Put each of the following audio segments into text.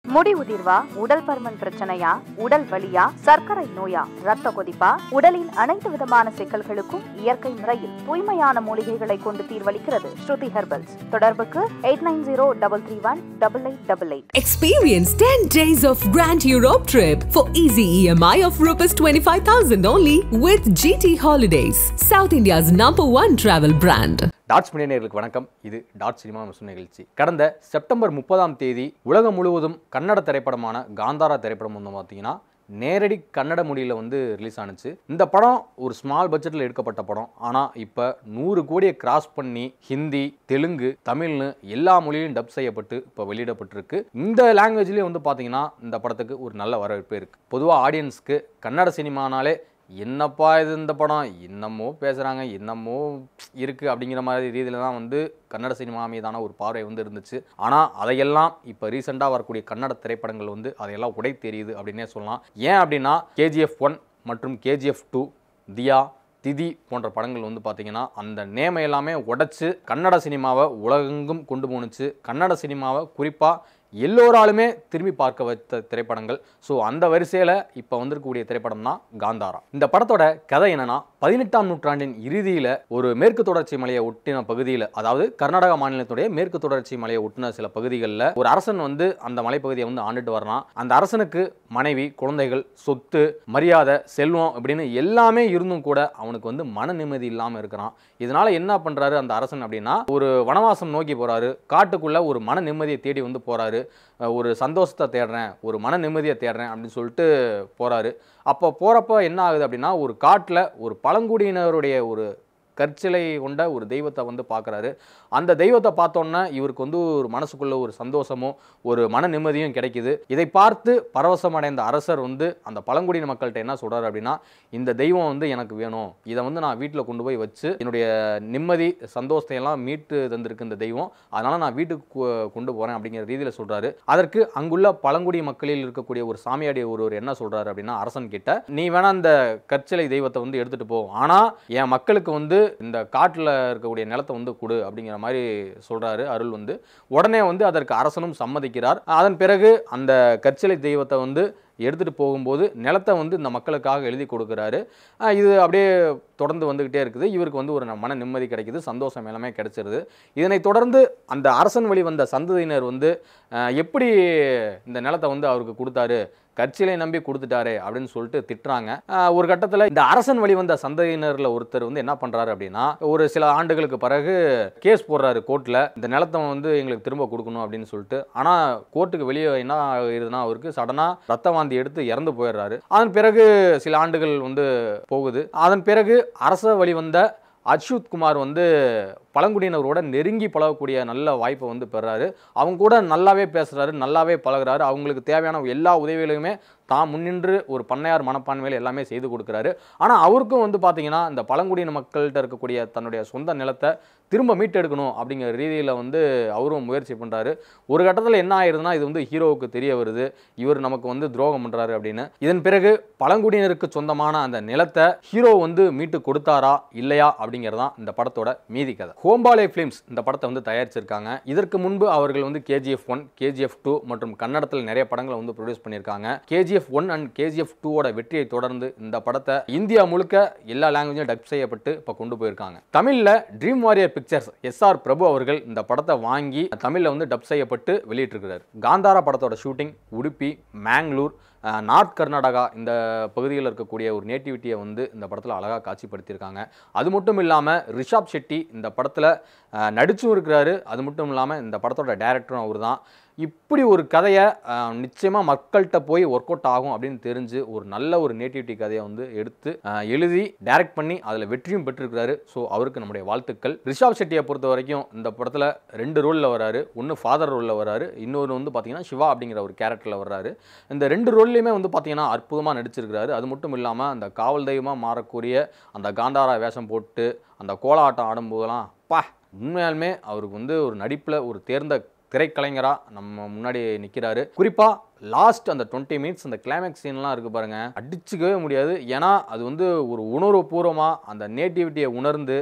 முடி உதிர்வா உடல் பருமன் பிரச்சனையா உடல் வலியா சர்க்கரை நோயா ரத்த கொதிப்பா உடலின் அனைத்து விதமான சிக்கல்களுக்கும் இயற்கை முறையில் தூய்மையான மூலிகைகளை கொண்டு தீர்வளிக்கிறது ஸ்ருதி ஹெர்பல்ஸ் தொடர்புக்கு eight nine zero double three one double eight double eight Experience 10 days of Grand Europe trip for easy EMI of Rs 25,000 only with GT Holidays, South India's number one travel brand. Dots Media நேயர்களுக்கு வணக்கம் இது dot cinema மற்றும் நிகழ்ச்சி கடந்த September முப்பதாம் தேதி உலகம் முழுவதும் கன்னட திரைப்படமான காந்தாரா திரைப்படம் வந்து பார்த்தீங்கன்னா நேரடி கன்னட மொழியில் வந்து ரிலீஸ் ஆனுச்சு இந்த படம் ஒரு ஸ்மால் பட்ஜெட்டில் எடுக்கப்பட்ட படம் ஆனால் இப்போ நூறு கோடியை கிராஸ் பண்ணி ஹிந்தி தெலுங்கு தமிழ்னு எல்லா மொழியிலும் டப் செய்யப்பட்டு இப்போ வெளியிடப்பட்டிருக்கு இந்த லாங்குவேஜ்லேயே வந்து பார்த்தீங்கன்னா இந்த படத்துக்கு ஒரு நல்ல வரவேற்பு இருக்குது பொதுவாக ஆடியன்ஸ்க்கு கன்னட சினிமானாலே என்னப்பா இது இந்த படம் என்னமோ பேசுகிறாங்க என்னமோ இருக்குது அப்படிங்கிற மாதிரி ரீதியில் தான் வந்து கன்னட சினிமா மீதான ஒரு பார்வை வந்து இருந்துச்சு ஆனால் அதையெல்லாம் இப்போ ரீசெண்டாக வரக்கூடிய கன்னட திரைப்படங்கள் வந்து அதையெல்லாம் உடை தெரியுது அப்படின்னே சொல்லலாம் ஏன் அப்படின்னா கேஜிஎஃப் ஒன் மற்றும் கேஜிஎஃப் டூ தியா திதி போன்ற படங்கள் வந்து பார்த்தீங்கன்னா அந்த நேமை எல்லாமே உடைச்சு கன்னட சினிமாவை உலகெங்கும் கொண்டு போணுச்சு கன்னட சினிமாவை குறிப்பாக எல்லோராலுமே திரும்பி பார்க்க வைத்த திரைப்படங்கள் ஸோ அந்த வரிசையில் இப்போ வந்திருக்கக்கூடிய திரைப்படம் தான் காந்தாரா இந்த படத்தோட கதை என்னன்னா பதினெட்டாம் நூற்றாண்டின் இறுதியில் ஒரு மேற்கு தொடர்ச்சி மலையை ஒட்டின பகுதியில் அதாவது கர்நாடகா மாநிலத்துடைய மேற்கு தொடர்ச்சி மலையை ஒட்டின சில பகுதிகளில் ஒரு அரசன் வந்து அந்த மலைப்பகுதியை வந்து ஆண்டுட்டு வரான் அந்த அரசனுக்கு மனைவி குழந்தைகள் சொத்து மரியாதை செல்வம் அப்படின்னு எல்லாமே இருந்தும் கூட அவனுக்கு வந்து மன நிம்மதி இல்லாமல் இருக்கிறான் இதனால என்ன பண்றாரு அந்த அரசன் அப்படின்னா ஒரு வனவாசம் நோக்கி போறாரு காட்டுக்குள்ள ஒரு மன நிம்மதியை தேடி வந்து போறாரு அஹ் ஒரு சந்தோஷத்தை தேடுறேன் ஒரு மன நிம்மதியை தேடுறேன் அப்படின்னு சொல்லிட்டு போறாரு அப்போ போறப்ப என்ன ஆகுது அப்படின்னா ஒரு காட்டில் ஒரு பழங்குடியினருடைய ஒரு கற்சிலை கொண்ட ஒரு தெய்வத்தை வந்து பார்க்குறாரு அந்த தெய்வத்தை பார்த்தோன்னே இவருக்கு வந்து ஒரு மனசுக்குள்ள ஒரு சந்தோஷமும் ஒரு மன நிம்மதியும் கிடைக்குது இதை பார்த்து பரவசமடைந்த அரசர் வந்து அந்த பழங்குடியின மக்கள்கிட்ட என்ன சொல்றாரு அப்படின்னா இந்த தெய்வம் வந்து எனக்கு வேணும் இதை வந்து நான் வீட்டில் கொண்டு போய் வச்சு என்னுடைய நிம்மதி சந்தோஷத்தை எல்லாம் மீட்டு தந்திருக்கு இந்த தெய்வம் அதனால நான் வீட்டுக்கு கொ- கொண்டு போறேன் அப்படிங்கிற ரீதியில் சொல்றாரு அதற்கு அங்குள்ள பழங்குடி மக்களில் இருக்கக்கூடிய ஒரு சாமியாடி ஒருவர் என்ன சொல்றாரு அப்படின்னா அரசன் கிட்ட நீ வேணா இந்த கற்சிலை தெய்வத்தை வந்து எடுத்துட்டு போ ஆனா என் மக்களுக்கு வந்து இந்த காட்டுல இருக்கக்கூடிய நிலத்தை வந்து கொடு அப்படிங்கிற மாதிரி சொல்றாரு அருள் வந்து உடனே வந்து அதற்கு அரசனும் சம்மதிக்கிறார் அதன் பிறகு அந்த கற்சிலை தெய்வத்தை வந்து எடுத்துட்டு போகும்போது நிலத்தை வந்து இந்த மக்களுக்காக எழுதி கொடுக்குறாரு அஹ் இது அப்படியே தொடர்ந்து வந்துக்கிட்டே இருக்குது இவருக்கு வந்து ஒரு மன நிம்மதி கிடைக்குது சந்தோஷம் எல்லாமே கிடைச்சிருது இதனைத் தொடர்ந்து அந்த அரசன் வழி வந்த சந்ததியினர் வந்து அஹ் எப்படி இந்த நிலத்தை வந்து அவருக்கு கொடுத்தாரு கட்சியிலை நம்பி கொடுத்துட்டாரு அப்படின்னு சொல்லிட்டு திட்டுறாங்க அஹ் ஒரு கட்டத்தில் இந்த அரசன் வழி வந்த சந்ததியினரில் ஒருத்தர் வந்து என்ன பண்ணுறாரு அப்படின்னா ஒரு சில ஆண்டுகளுக்கு பிறகு கேஸ் போடுறாரு கோர்ட்டில் இந்த நிலத்தை வந்து எங்களுக்கு திரும்ப கொடுக்கணும் அப்படின்னு சொல்லிட்டு ஆனால் கோர்ட்டுக்கு வெளியே என்ன ஆகுதுன்னா அவருக்கு சடனாக ரத்த வாந்தி எடுத்து இறந்து போயிடுறாரு அதன் பிறகு சில ஆண்டுகள் வந்து போகுது அதன் பிறகு அரச வழி வந்த அச்சுத் குமார் வந்து பழங்குடியினரோட நெருங்கி பழகக்கூடிய நல்ல வாய்ப்பை வந்து பெறாரு அவங்க கூட நல்லாவே பேசுறாரு நல்லாவே பழகுறாரு அவங்களுக்கு தேவையான எல்லா உதவிகளையுமே தான் முன்னின்று ஒரு பண்ணையார் மனப்பான்மையில் எல்லாமே செய்து கொடுக்குறாரு ஆனால் அவருக்கும் வந்து பார்த்தீங்கன்னா இந்த பழங்குடியின மக்கள்கிட்ட இருக்கக்கூடிய தன்னுடைய சொந்த நிலத்தை திரும்ப மீட்டெடுக்கணும் அப்படிங்கிற ரீதியில் வந்து அவரும் முயற்சி பண்ணுறாரு ஒரு கட்டத்தில் என்ன ஆயிருதுன்னா இது வந்து ஹீரோவுக்கு தெரிய வருது இவர் நமக்கு வந்து துரோகம் பண்ணுறாரு அப்படின்னு இதன் பிறகு பழங்குடியினருக்கு சொந்தமான அந்த நிலத்தை ஹீரோ வந்து மீட்டு கொடுத்தாரா இல்லையா அப்படிங்கிறதான் இந்த படத்தோட மீதி கதை ஹோம்பாலே ஃபிலிம்ஸ் இந்த படத்தை வந்து தயாரிச்சிருக்காங்க இதற்கு முன்பு அவர்கள் வந்து கேஜிஎஃப் ஒன் கேஜிஎஃப் டூ மற்றும் கன்னடத்தில் நிறைய படங்களை வந்து ப்ரொடியூஸ் பண்ணியிருக்காங்க கேஜிஎஃப் ஒன் அண்ட் கேஜிஎஃப் டூவோட வெற்றியை தொடர்ந்து இந்த படத்தை இந்தியா முழுக்க எல்லா லாங்குவேஜும் டப் செய்யப்பட்டு இப்போ கொண்டு போயிருக்காங்க தமிழில் Dream Warrior Pictures SR Prabhu அவர்கள் இந்த படத்தை வாங்கி தமிழில் வந்து டப் செய்யப்பட்டு வெளியிட்டிருக்கிறார் காந்தாரா படத்தோட ஷூட்டிங் உடுப்பி மேங்களூர் அஹ், நார்த் கர்நாடகா இந்த பகுதியில் இருக்கக்கூடிய ஒரு நேட்டிவிட்டியை வந்து இந்த படத்தில் அழகாக காட்சிப்படுத்தியிருக்காங்க அது மட்டும் இல்லாமல் ரிஷாப் ஷெட்டி இந்த படத்தில் நடிச்சும் இருக்கிறாரு அது மட்டும் இல்லாமல் இந்த படத்தோட டைரக்டரும் அவர் தான் இப்படி ஒரு கதையை நிச்சயமாக மக்கள்கிட்ட போய் ஒர்க் அவுட் ஆகும் அப்படின்னு தெரிஞ்சு ஒரு நல்ல ஒரு நேட்டிவிட்டி கதையை வந்து எடுத்து அஹ், எழுதி டைரக்ட் பண்ணி அதில் வெற்றியும் பெற்றிருக்கிறாரு ஸோ அவருக்கு நம்முடைய வாழ்த்துக்கள் ரிஷாப் ஷெட்டியை பொறுத்த வரைக்கும் இந்த படத்தில் ரெண்டு ரோலில் வராரு ஒன்று ஃபாதர் ரோலில் வராரு இன்னொரு வந்து பார்த்தீங்கன்னா சிவா அப்படிங்கிற ஒரு கேரக்டரில் வர்றாரு இந்த ரெண்டு ரோல்லையுமே வந்து பார்த்தீங்கன்னா அற்புதமாக நடிச்சிருக்கிறாரு அது மட்டும் இல்லாமல் அந்த காவல் தெய்வமாக மாறக்கூடிய அந்த காந்தாரா வேஷம் போட்டு அந்த கோலாட்டம் ஆடும்போதெல்லாம் பா உண்மையாலுமே அவருக்கு வந்து ஒரு நடிப்பில் ஒரு தேர்ந்த திரைக்கலைஞராக நம்ம முன்னாடி நிற்கிறாரு குறிப்பாக லாஸ்ட் அந்த டுவெண்ட்டி மினிட்ஸ் அந்த கிளைமேக்ஸ் சீன்லாம் இருக்குது பாருங்க அடிச்சுக்கவே முடியாது ஏன்னா அது வந்து ஒரு உணர்வுபூர்வமாக அந்த நேட்டிவிட்டியை உணர்ந்து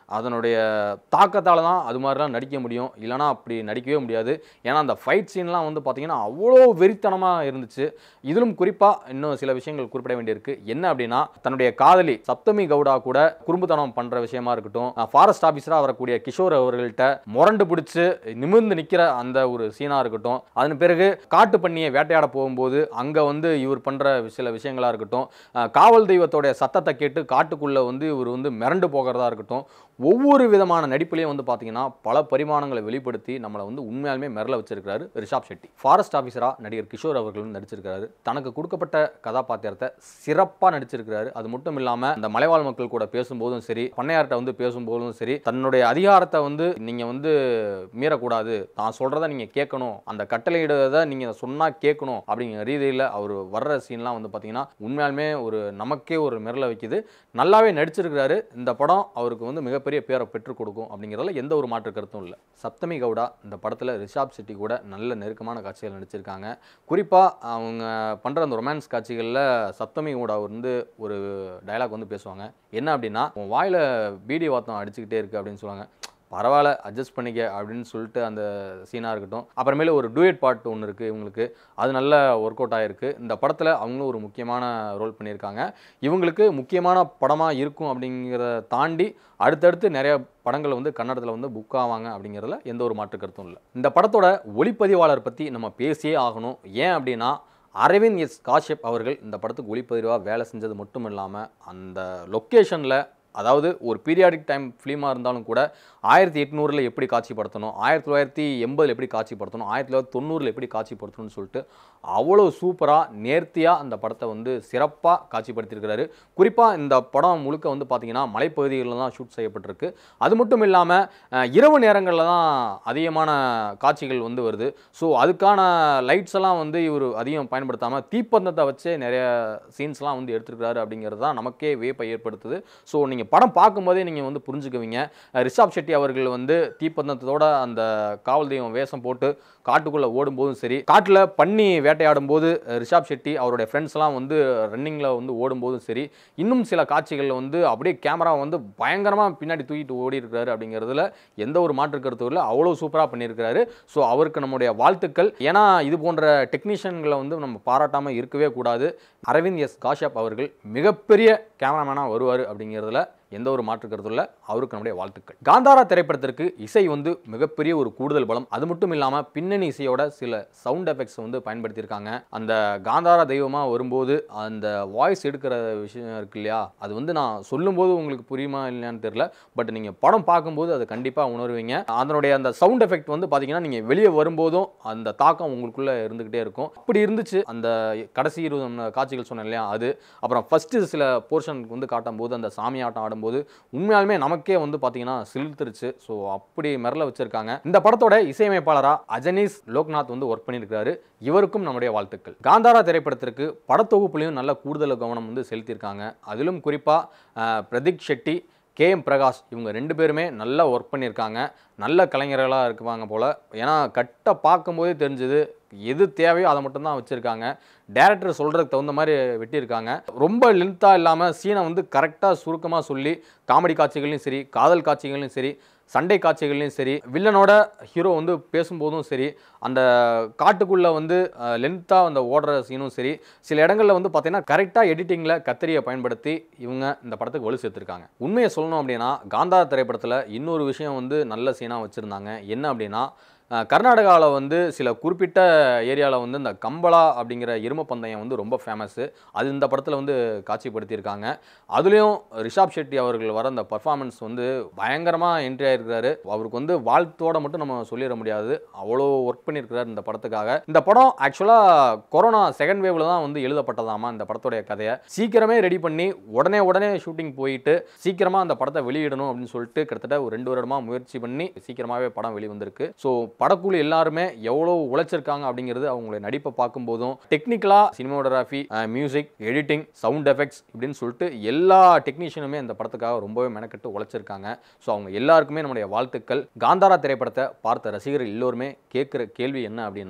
அதனுடைய தாக்கத்தால் தான் அது மாதிரிலாம் நடிக்க முடியும் இல்லைனா அப்படி நடிக்கவே முடியாது ஏன்னா அந்த ஃபைட் சீன்லாம் வந்து பார்த்தீங்கன்னா அவ்வளோ வெறித்தனமாக இருந்துச்சு இதிலும் குறிப்பாக இன்னும் சில விஷயங்கள் குறிப்பிட வேண்டியிருக்கு என்ன அப்படின்னா தன்னுடைய காதலி சப்தமி கவுடா கூட குறும்புத்தனம் பண்ணுற விஷயமா இருக்கட்டும் ஃபாரஸ்ட் ஆஃபீஸராக வரக்கூடிய கிஷோர் அவர்கள்ட்ட முரண்டு பிடிச்சி நிமிர்ந்து நிற்கிற அந்த ஒரு சீனாக இருக்கட்டும் அதன் பிறகு காட்டு பண்ணியை வேட்டையாட போகும்போது அங்கே வந்து இவர் பண்ணுற சில விஷயங்களாக இருக்கட்டும் அஹ் காவல் தெய்வத்தோடைய சத்தத்தை கேட்டு காட்டுக்குள்ளே வந்து இவர் வந்து மிரண்டு போகிறதா இருக்கட்டும் ஒவ்வொரு விதமான நடிப்புலையும் வந்து பார்த்தீங்கன்னா பல பரிமாணங்களை வெளிப்படுத்தி நம்மளை வந்து உண்மையாலுமே மிரள வச்சிருக்காரு ரிஷாப் ஷெட்டி ஃபாரஸ்ட் ஆஃபீஸராக நடிகர் கிஷோர் அவர்கள் வந்து நடிச்சிருக்காரு தனக்கு கொடுக்கப்பட்ட கதாபாத்திரத்தை சிறப்பாக நடிச்சிருக்கிறாரு அது மட்டும் இல்லாமல் இந்த மலைவாழ் மக்கள் கூட பேசும்போதும் சரி பண்ணையார்கிட்ட வந்து பேசும்போதும் சரி தன்னுடைய அதிகாரத்தை வந்து நீங்கள் வந்து மீறக்கூடாது தான் சொல்கிறத நீங்கள் கேட்கணும் அந்த கட்டளையிடுறதை நீங்கள் சொன்னால் கேட்கணும் அப்படிங்கிற ரீதியில் அவர் வர்ற சீன்லாம் வந்து பார்த்தீங்கன்னா உண்மையாலுமே ஒரு நமக்கே ஒரு மிரள வைக்குது நல்லாவே நடிச்சிருக்கிறாரு இந்த படம் அவருக்கு வந்து மிகப்பெரிய பேரை பெற்றுக் கொடுக்கும் அப்படிங்கிறதுல எந்த ஒரு மாற்று கருத்தும் இல்லை சப்தமி கவுடா இந்த படத்தில் ரிஷாப் செட்டி கூட நல்ல நெருக்கமான காட்சிகள் நடிச்சிருக்காங்க குறிப்பாக அவங்க பண்ணுற அந்த ரொமான்ஸ் காட்சிகளில் சப்தமி கவுடா வந்து ஒரு டயலாக் வந்து பேசுவாங்க என்ன அப்படின்னா உன் வாயில் பீடி வாத்தம் அடிச்சுக்கிட்டே இருக்கு அப்படின்னு சொல்லுவாங்க பரவாயில்ல அட்ஜஸ்ட் பண்ணிக்க அப்படின்னு சொல்லிட்டு அந்த சீனாக இருக்கட்டும் அப்புறமேல ஒரு டூயட் பாட் ஒன்று இருக்குது இவங்களுக்கு அது நல்ல ஒர்க் அவுட் ஆகிருக்கு இந்த படத்தில் அவங்களும் ஒரு முக்கியமான ரோல் பண்ணியிருக்காங்க இவங்களுக்கு முக்கியமான படமாக இருக்கும் அப்படிங்கிறத தாண்டி அடுத்தடுத்து நிறைய படங்கள் வந்து கன்னடத்தில் வந்து புக் ஆவாங்க அப்படிங்கிறதுல எந்த ஒரு மாற்று கருத்தும் இல்லை இந்த படத்தோட ஒளிப்பதிவாளர் பற்றி நம்ம பேசியே ஆகணும் ஏன் அப்படின்னா அரவிந்த் எஸ் காஷ்யப் அவர்கள் இந்த படத்துக்கு ஒளிப்பதிவாக வேலை செஞ்சது மட்டும் இல்லாமல் அந்த லொக்கேஷனில் அதாவது ஒரு பீரியாடிக் டைம் ஃபிலிமாக இருந்தாலும் கூட ஆயிரத்தி எட்நூறில் எப்படி காட்சிப்படுத்தணும் ஆயிரத்தி தொள்ளாயிரத்தி எண்பதில் எப்படி காட்சிப்படுத்தணும் ஆயிரத்தி தொள்ளாயிரத்தி தொண்ணூறில் எப்படி காட்சிப்படுத்தணும்னு சொல்லிட்டு அவ்வளோ சூப்பராக நேர்த்தியாக அந்த படத்தை வந்து சிறப்பாக காட்சிப்படுத்தியிருக்கிறாரு குறிப்பாக இந்த படம் முழுக்க வந்து பார்த்தீங்கன்னா மலைப்பகுதிகளில் தான் ஷூட் செய்யப்பட்டிருக்கு அது மட்டும் இல்லாமல் அஹ், இரவு நேரங்களில் தான் அதிகமான காட்சிகள் வந்து வருது ஸோ அதுக்கான லைட்ஸ் எல்லாம் வந்து இவர் அதிகம் பயன்படுத்தாமல் தீப்பந்தத்தை வச்சே நிறைய சீன்ஸ்லாம் வந்து எடுத்திருக்கிறாரு அப்படிங்கிறது தான் நமக்கே வியப்பை ஏற்படுத்துது ஸோ நீங்கள் படம் பார்க்கும்போதே நீங்கள் வந்து புரிஞ்சுக்குவீங்க அஹ் ரிஷாப் ஷெட்டி அவர்கள் வந்து தீப்பந்தத்தோட அந்த காவல் தெய்வம் வேஷம் போட்டு காட்டுக்குள்ளே ஓடும்போதும் சரி காட்டில் பண்ணி வேட்டையாடும் போது அஹ் ரிஷாப் ஷெட்டி அவருடைய ஃப்ரெண்ட்ஸ்லாம் வந்து ரன்னிங்கில் வந்து ஓடும்போதும் சரி இன்னும் சில காட்சிகளில் வந்து அப்படியே கேமரா வந்து பயங்கரமாக பின்னாடி தூக்கிட்டு ஓடி இருக்கிறாரு அப்படிங்கிறதுல எந்த ஒரு மாற்று கருத்தும் இல்லை அவ்வளோ சூப்பராக பண்ணியிருக்கிறாரு ஸோ அவருக்கு நம்முடைய வாழ்த்துக்கள் ஏன்னா இது போன்ற டெக்னீஷியன்களை வந்து நம்ம பாராட்டாமல் இருக்கவே கூடாது அரவிந்த் எஸ் காஷ்யப் அவர்கள் மிகப்பெரிய கேமராமேனாக வருவார் அப்படிங்கிறதுல எந்த ஒரு மாற்று கருத்தும் இல்லை அவருக்கு நம்முடைய வாழ்த்துக்கள் காந்தாரா திரைப்படத்திற்கு இசை வந்து மிகப்பெரிய ஒரு கூடுதல் பலம் அது மட்டும் இல்லாமல் பின்னணி இசையோட சில சவுண்ட் எஃபெக்ட்ஸ் வந்து பயன்படுத்தியிருக்காங்க அந்த காந்தாரா தெய்வமாக வரும்போது அந்த வாய்ஸ் எடுக்கிற விஷயம் இருக்கு இல்லையா அது வந்து நான் சொல்லும்போது உங்களுக்கு புரியுமா இல்லையான்னு தெரியல பட் நீங்கள் படம் பார்க்கும்போது அதை கண்டிப்பாக உணர்வீங்க அதனுடைய அந்த சவுண்ட் எஃபெக்ட் வந்து பார்த்தீங்கன்னா நீங்கள் வெளியே வரும்போதும் அந்த தாக்கம் உங்களுக்குள்ளே இருந்துக்கிட்டே இருக்கும் அப்படி இருந்துச்சு அந்த கடைசி இருபது நிமிட காட்சிகள் சொன்னேன் இல்லையா அது அப்புறம் ஃபஸ்ட்டு சில போர்ஷனுக்கு வந்து காட்டும் போது அந்த சாமி ஆட்டம் ஆடும்போது உண்மையாலுமே நமக்கே வந்து பார்த்தீங்கன்னா சிலிர்த்துருச்சு ஸோ அப்படி மிரள வச்சிருக்காங்க இந்த படத்தோட இசையமைப்பாளராக அஜனீஸ் லோக்நாத் வந்து ஒர்க் பண்ணியிருக்காரு இவருக்கும் நம்முடைய வாழ்த்துக்கள் காந்தாரா திரைப்படத்திற்கு படத்தொகுப்புலையும் நல்ல கூடுதல் கவனம் வந்து செலுத்தியிருக்காங்க அதிலும் குறிப்பாக பிரதீக் ஷெட்டி கே எம் பிரகாஷ் இவங்க ரெண்டு பேருமே நல்லா ஒர்க் பண்ணியிருக்காங்க நல்ல கலைஞர்களாக இருக்குவாங்க போல் ஏன்னா கட்டை பார்க்கும்போதே தெரிஞ்சது எது தேவையோ அதை மட்டும்தான் வச்சுருக்காங்க டேரக்டர் சொல்கிறதுக்கு தகுந்த மாதிரி வெட்டியிருக்காங்க ரொம்ப லென்த்தாக இல்லாமல் சீனை வந்து கரெக்டாக சுருக்கமாக சொல்லி காமெடி காட்சிகள்லையும் சரி காதல் காட்சிகள்லையும் சரி சண்டை காட்சிகள்லையும் சரி வில்லனோட ஹீரோ வந்து பேசும்போதும் சரி அந்த காட்டுக்குள்ளே வந்து லென்த்தாக அந்த ஓடுற சீனும் சரி சில இடங்களில் வந்து பார்த்தீங்கன்னா கரெக்டாக எடிட்டிங்கில் கத்திரியை பயன்படுத்தி இவங்க இந்த படத்துக்கு வலு சேர்த்துருக்காங்க உண்மையை சொல்லணும் அப்படின்னா காந்தார திரைப்படத்தில் இன்னொரு விஷயம் வந்து நல்ல சீனாக வச்சுருந்தாங்க என்ன அப்படின்னா கர்நாடகாவில் வந்து சில குறிப்பிட்ட ஏரியாவில் வந்து இந்த கம்பளா அப்படிங்கிற எரும பந்தயம் வந்து ரொம்ப ஃபேமஸ்ஸு அது இந்த படத்தில் வந்து காட்சிப்படுத்தியிருக்காங்க அதுலேயும் ரிஷாப் ஷெட்டி அவர்கள் வர அந்த பர்ஃபார்மன்ஸ் வந்து பயங்கரமாக என்ட்ரி ஆயிருக்கிறாரு அவருக்கு வந்து வாழ்த்தோட மட்டும் நம்ம சொல்லிட முடியாது அவ்வளோ ஒர்க் பண்ணியிருக்கிறார் இந்த படத்துக்காக இந்த படம் ஆக்சுவலாக கொரோனா செகண்ட் வேவ்ல தான் வந்து எழுதப்பட்டதாமா இந்த படத்துடைய கதையை சீக்கிரமே ரெடி பண்ணி உடனே உடனே ஷூட்டிங் போயிட்டு சீக்கிரமாக அந்த படத்தை வெளியிடணும் அப்படின்னு சொல்லிட்டு கிட்டத்தட்ட ஒரு ரெண்டு வருடமாக முயற்சி பண்ணி சீக்கிரமாகவே படம் வெளிவந்திருக்கு ஸோ படக்குழு எல்லாருமே எவ்வளோ உழைச்சிருக்காங்க அப்படிங்கிறது அவங்களுடைய நடிப்பை பார்க்கும்போதும் டெக்னிக்கலாக cinematography music editing sound effects இப்படின்னு சொல்லிட்டு எல்லா டெக்னீஷியனுமே இந்த படத்துக்காக ரொம்பவே மெனக்கெட்டு உழைச்சிருக்காங்க ஸோ அவங்க எல்லாருக்குமே நம்முடைய வாழ்த்துக்கள் காந்தாரா திரைப்படத்தை பார்த்த ரசிகர்கள் எல்லோருமே கேட்குற கேள்வி என்ன அப்படின்னா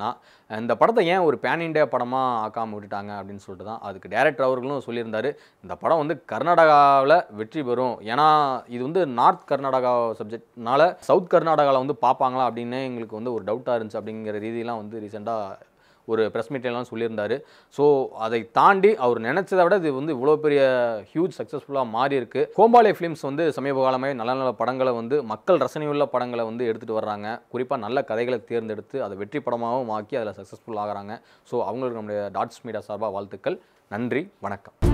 இந்த படத்தை ஏன் ஒரு பேன் இண்டியா படமாக ஆக்காமல் விட்டுட்டாங்க அப்படின்னு சொல்லிட்டு தான் அதுக்கு டேரக்டர் அவர்களும் சொல்லியிருந்தாரு இந்த படம் வந்து கர்நாடகாவில் வெற்றி பெறும் ஏன்னா இது வந்து நார்த் கர்நாடகா சப்ஜெக்ட்னால சவுத் கர்நாடகாவில் வந்து பார்ப்பாங்களா அப்படின்னு எங்களுக்கு வந்து ஒரு டவுட்டாக இருந்துச்சு அப்படிங்கிற ரீதியெலாம் வந்து ரீசெண்டாக ஒரு ப்ரெஸ் மீட்டிங்லாம் சொல்லியிருந்தாரு ஸோ அதை தாண்டி அவர் நினச்சதை விட இது வந்து இவ்வளோ பெரிய ஹியூஜ் சக்ஸஸ்ஃபுல்லாக மாறி இருக்கு கோம்பாலே ஃபிலிம்ஸ் வந்து சமீப காலமே நல்ல நல்ல படங்களை வந்து மக்கள் ரசனையுள்ள படங்களை வந்து எடுத்துகிட்டு வர்றாங்க குறிப்பாக நல்ல கதைகளை தேர்ந்தெடுத்து அதை வெற்றி படமாகவும் ஆக்கி அதில் சக்ஸஸ்ஃபுல் ஆகுறாங்க ஸோ அவங்களுக்கு நம்முடைய டாட்ஸ் மீடியா சார்பாக வாழ்த்துக்கள் நன்றி வணக்கம்